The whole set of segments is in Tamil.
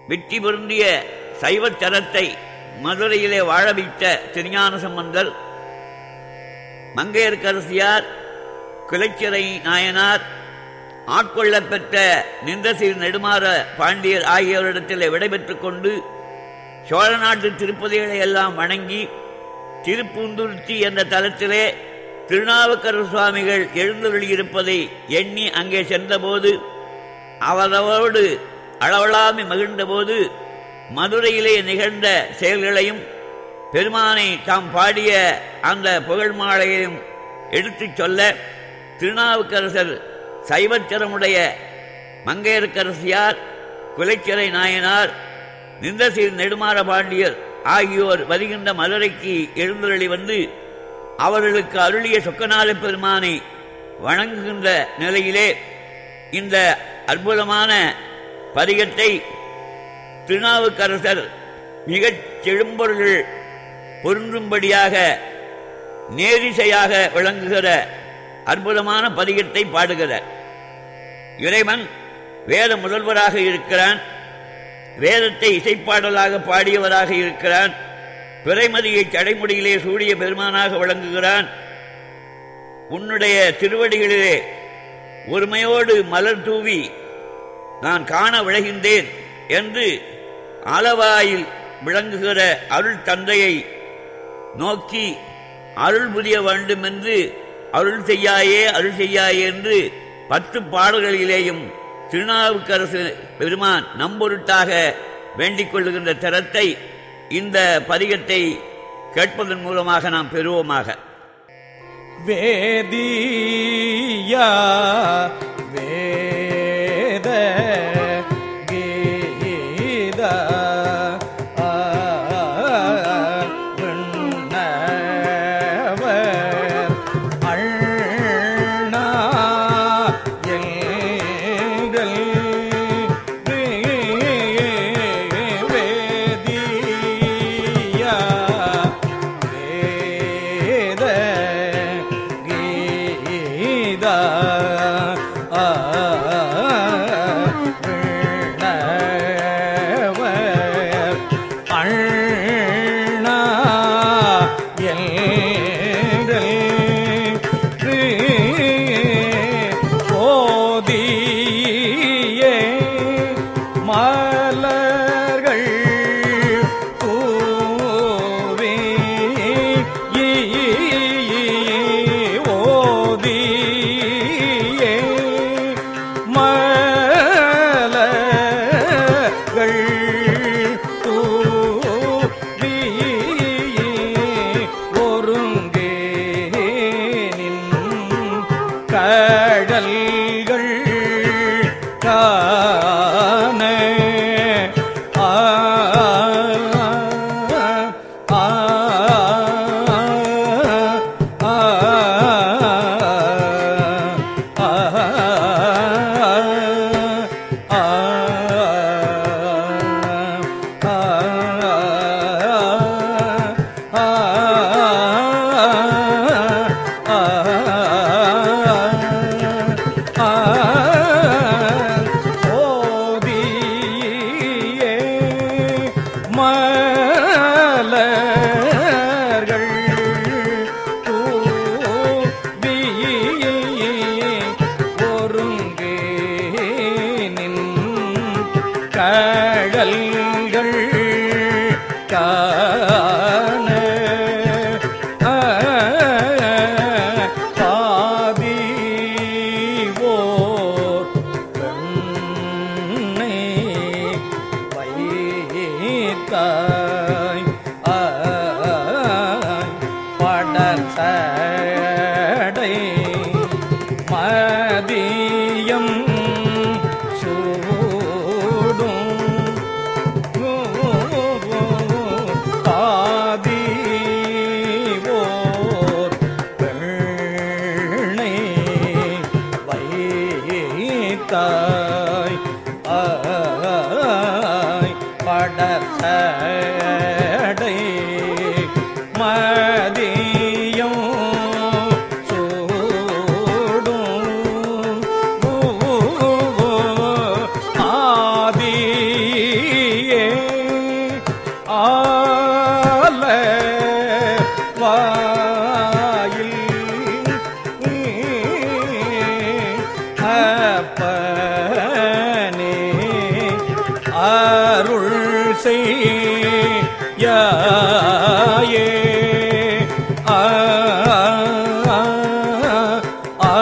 வெற்றி பொருந்திய சைவச்சரத்தை மதுரையிலே வாழ வைத்த திருஞான சம்பந்தர் மங்கையர்க்கரசியார் குலச்சிறை நாயனார் ஆட்கொள்ளப் பெற்ற நிந்தசீர் நெடுமாற பாண்டியர் ஆகியோரிடத்தில் விடைபெற்றுக் கொண்டு சோழ நாட்டு திருப்பதிகளை எல்லாம் வணங்கி திருப்பூந்துருத்தி என்ற தலத்திலே திருநாவுக்கரசு சுவாமிகள் எழுந்தருளியிருப்பதை எண்ணி அங்கே சென்றபோது அவரவரோடு அளவலாமை மகிழ்ந்தபோது மதுரையிலே நிகழ்ந்த செயல்களையும் பெருமானை தாம் பாடிய அந்த புகழ் மாலையையும் எடுத்துச் சொல்ல திருநாவுக்கரசர் சைவச்சரமுடைய மங்கையர்க்கரசியார் குலைச்சிறை நாயனார் நிந்தசீர் நெடுமாற பாண்டியர் ஆகியோர் வருகின்ற மதுரைக்கு எழுந்தருளி வந்து அவர்களுக்கு அருளிய சொக்கநாத பெருமானை வணங்குகின்ற நிலையிலே இந்த அற்புதமான பதிகத்தை திருநாவுக்கரசர் மிகச் செழும்பொருள் பொருந்தும்படியாக நேரிசையாக விளங்குகிற அற்புதமான பதிகத்தை பாடுகிறார் இறைவன் வேத முதல்வராக இருக்கிறான் வேதத்தை இசைப்பாடலாக பாடியவராக இருக்கிறான் பிறைமதியை சடைமுடியிலே சூடிய பெருமானாக விளங்குகிறான் உன்னுடைய திருவடிகளிலே ஒருமையோடு மலர் தூவி நான் காண விளைகின்றேன் என்று அளவாயில் விளங்குகிற அருள் தந்தையை நோக்கி அருள் புரிய வேண்டும் என்று அருள் செய்யாயே அருள் செய்யாயே என்று பத்து பாடல்களிலேயும் திருநாவுக்கரசு பெருமான் நம்பொருட்டாக வேண்டிக் கொள்ளுகின்ற தரத்தை இந்த பதிகத்தை கேட்பதன் மூலமாக நாம் பெறுவோமாக வேதியா வேத கீத விண்ணவர் அண்ணா எங்கள் வேதியா வேத கீதா விண்ணவர் அண்ணா ஓதியே மலர்கள் பூவே ஓதியே மலர்கள் தூவி ஒருங்கே நின் கடல்கள் காண ஆ ஆ ஆ ஓதியே மலர்கள் தூவி ஒருங்கே நின் கடல்கள் காண பாதி ஓர் கண்ணை வைத்தாய் படர் சடை மதியம் சூடும் பாதி ஓர் பெண்ணை வைத்தாய் ஆய் படசடை மதியம் சூடும் ஆதி அருள் செய்யாயே ஆ ஆ ஆ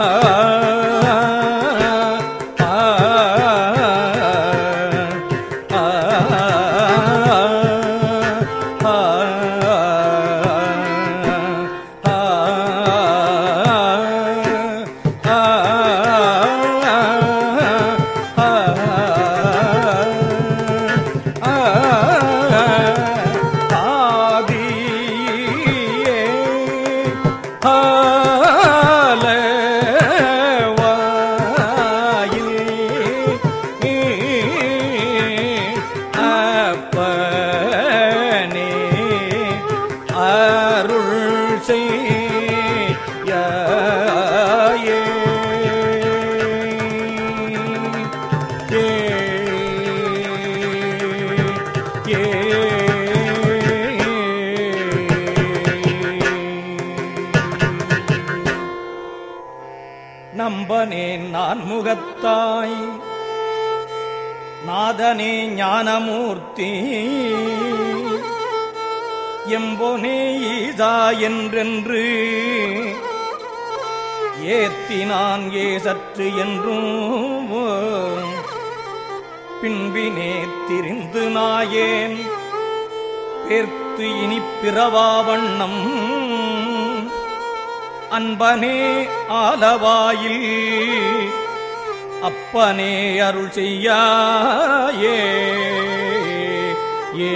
அப்பனே அருள் செய்யாயே ஏ நம்பனேன் நான் முகத்தாய் நாதனே ஞானமூர்த்தி எம்போனே ஈதா என்றென்று ஏத்தினான் ஏசற்று என்றும் பின்பினே திரிந்து நாயேன் பேர்த்து இனி பிறவா வண்ணம் அன்பனே ஆலவாயில் அப்பனே அருள் செய்யாயே ஏ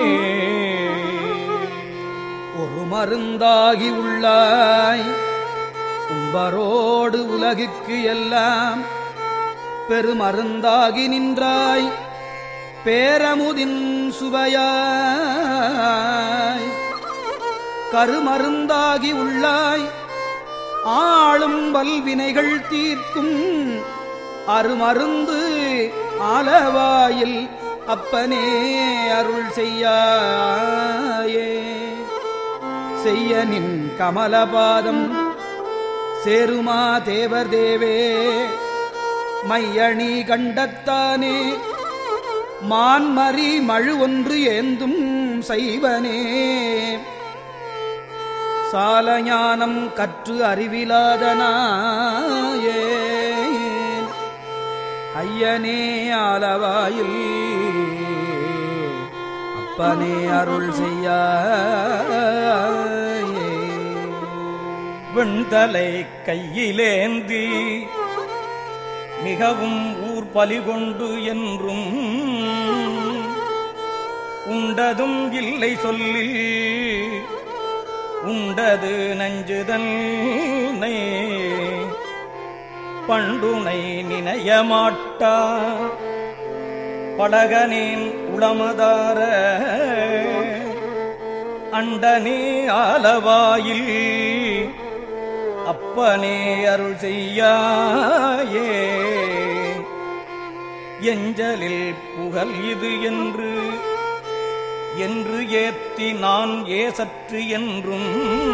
ஒரு மருந்தாகி உள்ளாய் உம்பரோடு உலகுக்கு எல்லாம் பெருமருந்தாகி நின்றாய் பேரமுதின் சுவையாய் கருமருந்தாகி உள்ளாய் ஆளும் வல்வினைகள் தீர்க்கும் அருமருந்து ஆலவாயில் அப்பனே அருள் செய்யாயே செய்ய நின் கமலபாதம் சேருமா தேவர் தேவே மையணி கண்டத்தானே மான்மரி மழு ஒன்று ஏந்தும் செய்வனே சாலஞானம் கற்று அறிவிலாதனாயே ஐயனே ஆலவாயில் அப்பனே அருள் செய்யாயே வெண்தலை கையிலேந்தி மிகவும் ஊர் பலிகொண்டு என்றும் உண்டதும் இல்லை சொல்லி உண்டது நஞ்சுதல் பண்டுனை நினைய மாட்டா படகனேன் உளமதார அண்டனே ஆலவாயில் அப்பனே அருள் செய்யாயே எஞ்சலில் புகழ் இது என்று என்று ஏத்தி நான் ஏசற்று என்றும்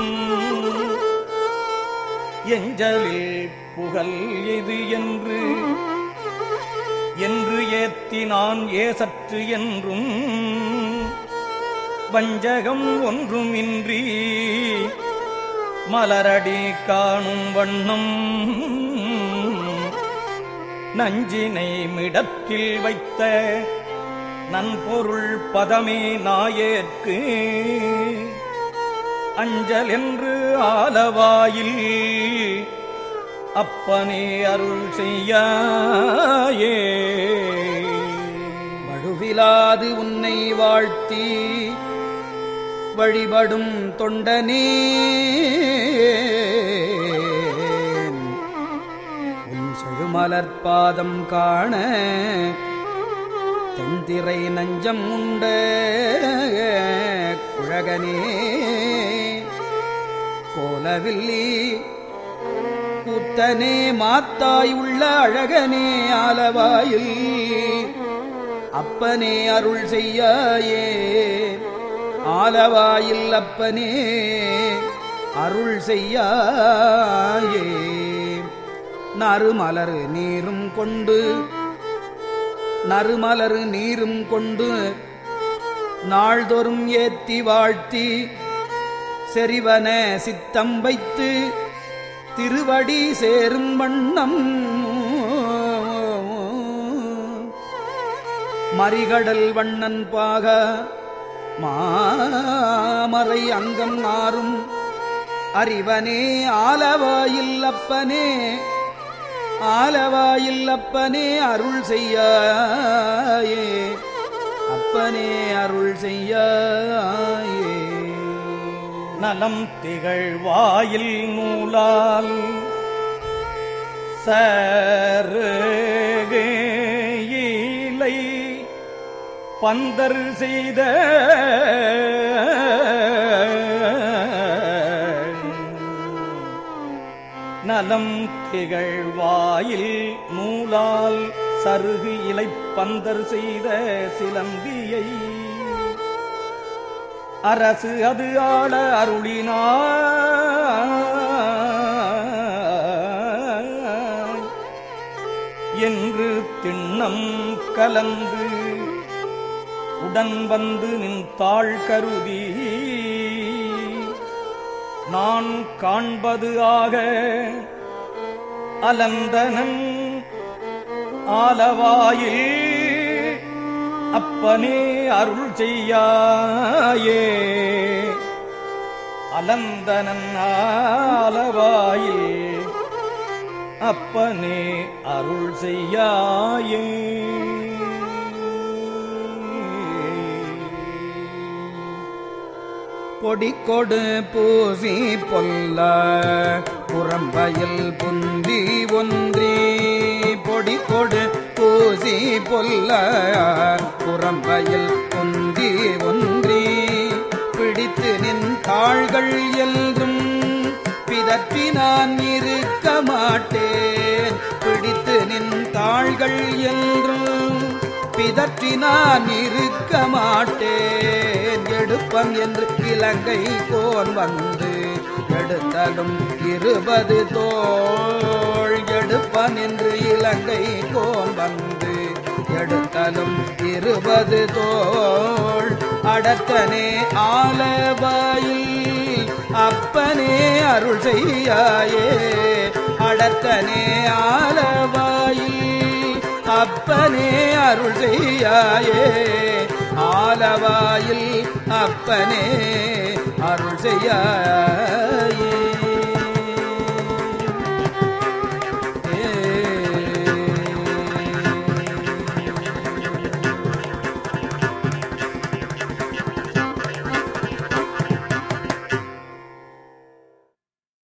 எஞ்சலில் புகழ் இது என்று என்று ஏத்தி நான் ஏசற்று என்றும் வஞ்சகம் ஒன்றுமின்றி மலரடி காணும் வண்ணம் நஞ்சினை மிடத்தில் வைத்த நன்பொருள் பதமே நாயேற்கு அஞ்சல் என்று ஆலவாயில் அப்பனே அருள் செய்யாயே வழுவிலாது உன்னை வாழ்த்தி வழிபடும் தொண்டனே உன் செழுமலர்பாதம் காண தென்திரை நஞ்சம் உண்ட குழகனே கோலவில்லி கூத்தனே மாத்தாய் உள்ள அழகனே ஆலவாயில் அப்பனே அருள் செய்யாயே ஆலவாயில் அப்பனே அருள் செய்யாயே நறுமலர் நீரும் கொண்டு நறுமலரு நீரும் கொண்டு நாள்தோறும் ஏத்தி வாழ்த்தி செறிவன சித்தம் வைத்து திருவடி சேரும் வண்ணம் மறிகடல் வண்ணன் பாக மாமறை அங்கம் நாரும் அறிவனே ஆலவாயில் அப்பனே ஆலவாயில் அப்பனே அருள் செய்யாயே அப்பனே அருள் செய்யாயே நலம் திகழ் வாயில் நூலால் சருகை பந்தர் செய்த நலம் திகழ் வாயில் நூலால் சருகு இலை பந்தர் செய்த சிலம்பியை அரசு அது ஆள அருளினாய் என்று திண்ணம் கலந்து உடன் வந்து நின் தாழ் கருதி நான் காண்பது ஆக அலந்தனன் ஆலவாயில் அப்பனே அருள் செய்யாயே அலந்தனன் ஆலவாயில் அப்பனே அருள் செய்யாயே பொடிக்கொடு பூசி பொல்ல புறம்பயில் புந்தி ஒன்றி பொடிக்கொடு பூசி பொல்ல புறம்பயில் புந்தி ஒன்றி பிடித்து நின் தாள்கள் என்றும் பிதற்றி நான் இருக்க மாட்டேன் பிடித்து நின் தாள்கள் என்றும் பிதற்றி நான் இருக்க மாட்டேன் எடுப்பன் என்று இலங்கை கோன் வந்து எடுத்தலும் இருபது தோள் எடுப்பன் என்று இலங்கை கோன் வந்து எடுத்தலும் இருபது தோள் அடத்தனே ஆலவாயில் அப்பனே அருள் செய்யாயே அடத்தனே ஆலவாயில் அப்பனே அருள் செய்யாயே ஆலவாயில் அப்பனே அருள் செய்யாயே